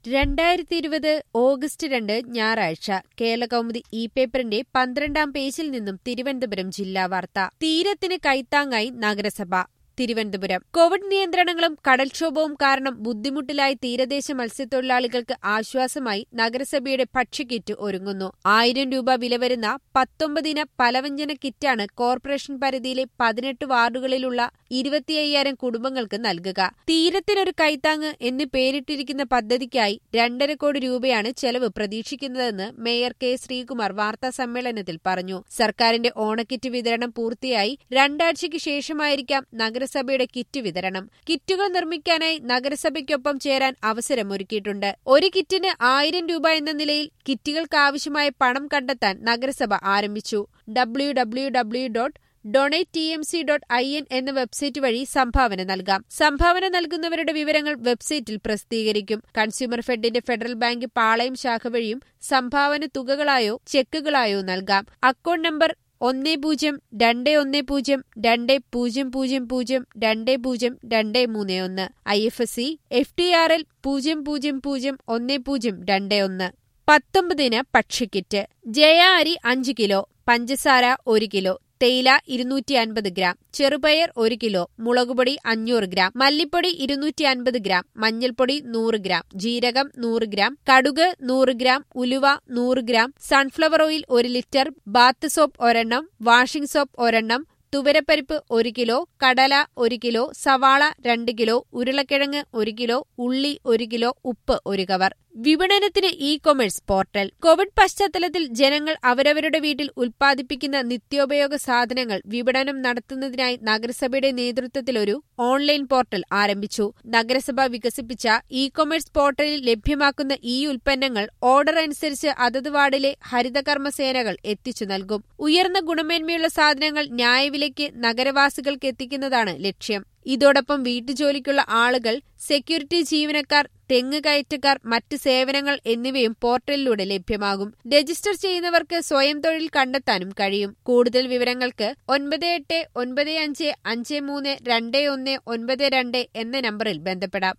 രണ്ടായിരത്തി ഇരുപത് ഓഗസ്റ്റ് രണ്ട് ഞായറാഴ്ച കേരളകൗമുദി ഇ പേപ്പറിന്റെ പന്ത്രണ്ടാം പേജിൽ നിന്നും തിരുവനന്തപുരം ജില്ലാ വാർത്ത തീരത്തിന് കൈത്താങ്ങായി നഗരസഭ തിരുവനന്തപുരം കോവിഡ് നിയന്ത്രണങ്ങളും കടൽക്ഷോഭവും കാരണം ബുദ്ധിമുട്ടിലായി തീരദേശ മത്സ്യത്തൊഴിലാളികൾക്ക് ആശ്വാസമായി നഗരസഭയുടെ ഭക്ഷ്യക്കിറ്റ് ഒരുങ്ങുന്നു ആയിരം രൂപ വില വരുന്ന പത്തൊമ്പതിന പലവ്യഞ്ജന കിറ്റാണ് കോർപ്പറേഷൻ പരിധിയിലെ പതിനെട്ട് വാർഡുകളിലുള്ള ഇരുപത്തിയ്യായിരം കുടുംബങ്ങൾക്ക് നൽകുക തീരത്തിനൊരു കൈത്താങ്ങ് എന്ന് പേരിട്ടിരിക്കുന്ന പദ്ധതിക്കായി രണ്ടര കോടി രൂപയാണ് ചെലവ് പ്രതീക്ഷിക്കുന്നതെന്ന് മേയർ കെ ശ്രീകുമാർ വാർത്താ സമ്മേളനത്തിൽ പറഞ്ഞു സർക്കാരിന്റെ ഓണക്കിറ്റ് വിതരണം പൂർത്തിയായി രണ്ടാഴ്ചയ്ക്ക് ശേഷമായിരിക്കാം നഗരസഭയുടെ കിറ്റ് വിതരണം കിറ്റുകൾ നിർമ്മിക്കാനായി നഗരസഭയ്ക്കൊപ്പം ചേരാൻ അവസരമൊരുക്കിയിട്ടുണ്ട് ഒരു കിറ്റിന് ആയിരം രൂപ എന്ന നിലയിൽ കിറ്റുകൾക്കാവശ്യമായ പണം കണ്ടെത്താൻ നഗരസഭ ആരംഭിച്ചു W W W dot donate T M C dot I N എന്ന വെബ്സൈറ്റ് വഴി സംഭാവന നൽകാം സംഭാവന നൽകുന്നവരുടെ വിവരങ്ങൾ വെബ്സൈറ്റിൽ പ്രസിദ്ധീകരിക്കും കൺസ്യൂമർ ഫെഡിന്റെ ഫെഡറൽ ബാങ്ക് പാളയം ശാഖ വഴിയും സംഭാവന തുകകളായോ ചെക്കുകളായോ നൽകാം അക്കൗണ്ട് നമ്പർ ഒന്ന് പൂജ്യം രണ്ട് ഒന്ന് പൂജ്യം രണ്ട് പൂജ്യം പൂജ്യം പൂജ്യം രണ്ട് പൂജ്യം രണ്ട് മൂന്ന് ഒന്ന് I F S C F T R L പൂജ്യം പൂജ്യം പൂജ്യം ഒന്ന് പൂജ്യം രണ്ട് ഒന്ന് പത്തൊമ്പതിന് പക്ഷിക്കിറ്റ് ജയ അരി അഞ്ച് കിലോ പഞ്ചസാര ഒരു കിലോ തേയില ഇരുന്നൂറ്റി അൻപത് ഗ്രാം ചെറുപയർ ഒരു കിലോ മുളകുപൊടി അഞ്ഞൂറ് ഗ്രാം മല്ലിപ്പൊടി ഇരുന്നൂറ്റി അൻപത് ഗ്രാം മഞ്ഞൾപ്പൊടി നൂറ് ഗ്രാം ജീരകം നൂറ് ഗ്രാം കടുക് നൂറ് ഗ്രാം ഉലുവ നൂറ് ഗ്രാം സൺഫ്ലവർ ഓയിൽ ഒരു ലിറ്റർ ബാത്ത് സോപ്പ് ഒരെണ്ണം വാഷിംഗ് സോപ്പ് ഒരെണ്ണം തുവരപ്പരിപ്പ് ഒരു കിലോ കടല ഒരു കിലോ സവാള രണ്ട് കിലോ ഉരുളക്കിഴങ്ങ് ഒരു കിലോ ഉള്ളി ഒരു കിലോ ഉപ്പ് ഒരു കവർ വിപണനത്തിന് ഇ കൊമേഴ്സ് പോർട്ടൽ കോവിഡ് പശ്ചാത്തലത്തിൽ ജനങ്ങൾ അവരവരുടെ വീട്ടിൽ ഉൽപ്പാദിപ്പിക്കുന്ന നിത്യോപയോഗ സാധനങ്ങൾ വിപണനം നടത്തുന്നതിനായി നഗരസഭയുടെ നേതൃത്വത്തിൽ ഒരു ഓൺലൈൻ പോർട്ടൽ ആരംഭിച്ചു നഗരസഭ വികസിപ്പിച്ച ഇ കൊമേഴ്സ് പോർട്ടലിൽ ലഭ്യമാക്കുന്ന ഈ ഉൽപ്പന്നങ്ങൾ ഓർഡർ അനുസരിച്ച് അതത് വാർഡിലെ ഹരിതകർമ്മസേനകൾ എത്തിച്ചു നൽകും ഉയർന്ന ഗുണമേന്മയുള്ള സാധനങ്ങൾ ന്യായവിലയ്ക്ക് നഗരവാസികൾക്ക് എത്തിക്കുന്നതാണ് ലക്ഷ്യം ഇതോടൊപ്പം വീട്ടുജോലിക്കുള്ള ആളുകൾ സെക്യൂരിറ്റി ജീവനക്കാർ തെങ്ങ് കയറ്റക്കാർ മറ്റ് സേവനങ്ങൾ എന്നിവയും പോർട്ടലിലൂടെ ലഭ്യമാകും രജിസ്റ്റർ ചെയ്യുന്നവർക്ക് സ്വയം തൊഴിൽ കണ്ടെത്താനും കഴിയും കൂടുതൽ വിവരങ്ങൾക്ക് ഒൻപത് എട്ട് ഒൻപത് അഞ്ച് അഞ്ച് മൂന്ന് രണ്ട് ഒന്ന് ഒൻപത് രണ്ട് എന്ന നമ്പറിൽ ബന്ധപ്പെടാം